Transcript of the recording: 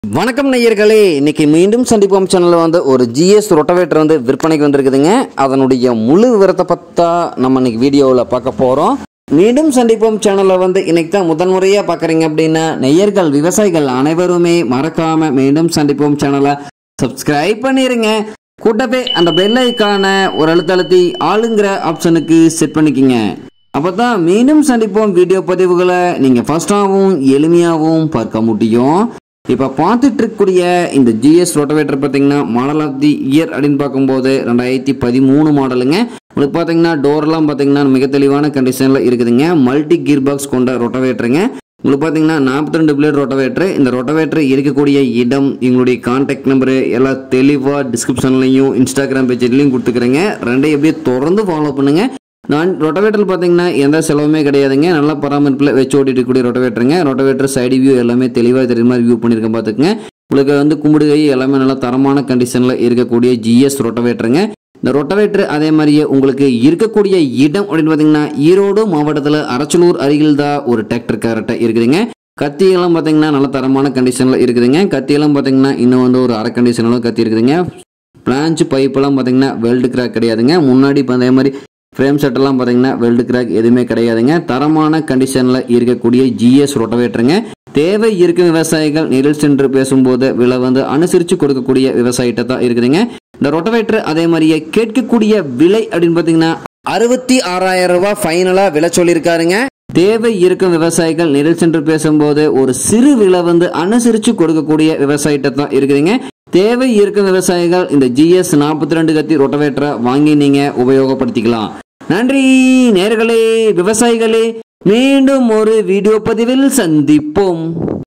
வணக்கம் நேயர்களே இன்னைக்கு மீண்டும் சந்திப்போம் சேனலில் வந்து ஒரு ஜிஎஸ் ரொட்டவேட்டர் வந்து விற்பனைக்கு வந்திருக்குதுங்க அதனுடைய முழு விவரத்தை பற்றா நம்ம இன்னைக்கு வீடியோவில் பார்க்க போகிறோம் மீண்டும் சந்திப்போம் சேனலில் வந்து இன்னைக்கு தான் முதல் முறையாக பார்க்குறீங்க அப்படின்னா நெய்யர்கள் விவசாயிகள் அனைவருமே மறக்காம மீண்டும் சந்திப்போம் சேனலை சப்ஸ்கிரைப் பண்ணிடுங்க கூட்டவே அந்த பெல் ஐக்கான ஒரு அழுத்தழுத்தி ஆளுங்கிற ஆப்ஷனுக்கு செட் பண்ணிக்கிங்க அப்போ தான் மீண்டும் சந்திப்போம் வீடியோ பதிவுகளை நீங்கள் ஃபஸ்ட்டாகவும் எளிமையாகவும் பார்க்க முடியும் இப்போ பார்த்துட்டு இருக்கக்கூடிய இந்த ஜிஎஸ் ரொட்டவேட்டர் பார்த்தீங்கன்னா மாடல் ஆஃப் தி இயர் அப்படின்னு பார்க்கும்போது ரெண்டாயிரத்தி பதிமூணு மாடலுங்க உங்களுக்கு பார்த்தீங்கன்னா டோர்லாம் பார்த்தீங்கன்னா மிக தெளிவான கண்டிஷனில் இருக்குதுங்க மல்டி கீர் பாக்ஸ் கொண்ட ரொட்டவேட்டருங்க உங்களுக்கு பார்த்தீங்கன்னா நாற்பத்தி ரெண்டு பிளேட் ரொட்டவேட்டர் இந்த ரொட்டவேட்டர் இருக்கக்கூடிய இடம் எங்களுடைய கான்டாக்ட் நம்பரு எல்லாம் தெளிவாக டிஸ்கிரிப்ஷன்லையும் இன்ஸ்டாகிராம் பேஜ்லையும் கொடுத்துக்கிறேங்க ரெண்டையும் எப்படியே தொடர்ந்து ஃபாலோ பண்ணுங்க நான் ரொட்டவேட்டர் பார்த்தீங்கன்னா எந்த செலவுமே கிடையாதுங்க நல்ல பராமரிப்பில் வச்சு ஓட்டிட்டு இருக்கக்கூடிய ரொட்டவேட்டருங்க ரொட்டவேட்டர் சைடு வியூ எல்லாமே தெளிவாக தெரியுற மாதிரி வியூ பண்ணியிருக்கேன் பார்த்துக்குங்க உங்களுக்கு வந்து கும்பிடு கை எல்லாமே நல்ல தரமான கண்டிஷனில் இருக்கக்கூடிய ஜிஎஸ் ரொட்டவேட்டருங்க இந்த ரொட்டவேட்டர் அதே மாதிரியே உங்களுக்கு இருக்கக்கூடிய இடம் அப்படின்னு பார்த்தீங்கன்னா ஈரோடு மாவட்டத்தில் அரச்சலூர் அருகில் தான் ஒரு டிராக்டர் கேரட்டை இருக்குதுங்க கத்தியெல்லாம் பார்த்தீங்கன்னா நல்ல தரமான கண்டிஷனில் இருக்குதுங்க கத்தியெல்லாம் பார்த்தீங்கன்னா இன்னும் வந்து ஒரு அரை கண்டிஷனில் கத்தி இருக்குதுங்க பிளான்ச் பைப்பெல்லாம் பார்த்தீங்கன்னா வெல்டு கிராக் கிடையாதுங்க முன்னாடி இப்போ அதே மாதிரி ஃப்ரேம் செட்டெல்லாம் பார்த்தீங்கன்னா வெல்டு கிராக் எதுவுமே கிடையாதுங்க தரமான கண்டிஷனில் இருக்கக்கூடிய ஜிஎஸ் ரொட்டவேட்டருங்க தேவை இருக்கும் விவசாயிகள் நேரில் சென்று பேசும்போது விலை வந்து அனுசரித்து கொடுக்கக்கூடிய விவசாயிட்ட தான் இருக்குதுங்க இந்த ரொட்டவேட்டர் அதே மாதிரியே கேட்கக்கூடிய விலை அப்படின்னு பார்த்தீங்கன்னா அறுபத்தி ஆறாயிரம் ரூபாய் ஃபைனலாக விலை சொல்லியிருக்காருங்க தேவை இருக்கும் விவசாயிகள் நேரில் சென்று பேசும்போது ஒரு சிறு விலை வந்து அனுசரித்து கொடுக்கக்கூடிய விவசாயிட்ட தான் இருக்குதுங்க தேவை இருக்கும் விவசாயிகள் இந்த ஜிஎஸ் நாற்பத்தி ரெண்டு கத்தி ரொட்டவேட்டரை வாங்கி நீங்க உபயோகப்படுத்திக்கலாம் நன்றி நேர்களே விவசாயிகளே மீண்டும் ஒரு வீடியோ பதிவில் சந்திப்போம்